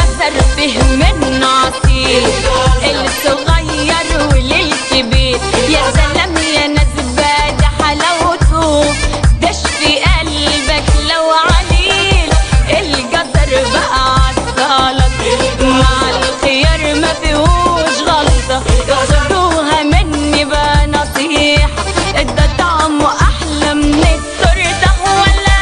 الجزر فيه منه عصير الصغير وللكبير يا سلام يا ناس ده حلاوته دش في قلبك لو عليل الجزر بقى عالسلط مع الخيار ما فيهوش غلطة خدوها مني بقى نصيحة ده طعمه أحلى من التورتة ولا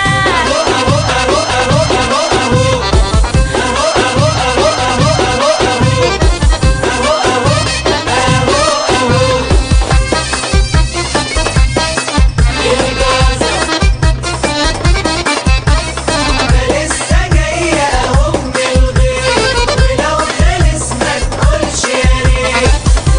لسه جاية اهو من الغيط ولو خلص ما تقولش يا ريت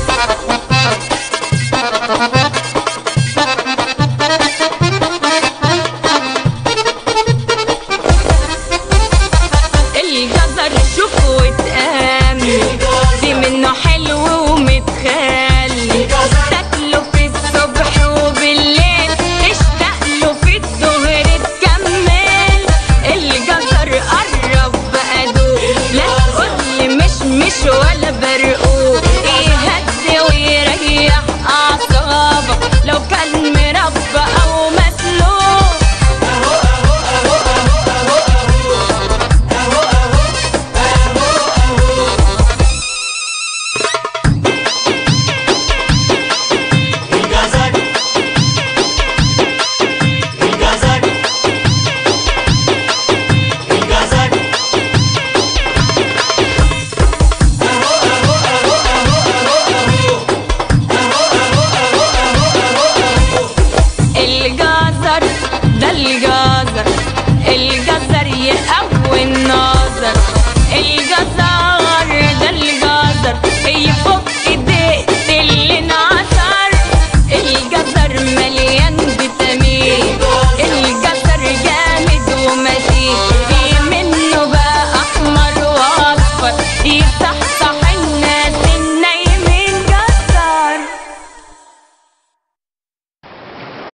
الجزر شوفوا واتقام دي منه حلو ومتخلي تاكله في الصبح وبالليل تشتاق له في الظهر تكمل الجزر قرب بقى دوق لا تقولي مش مش ولا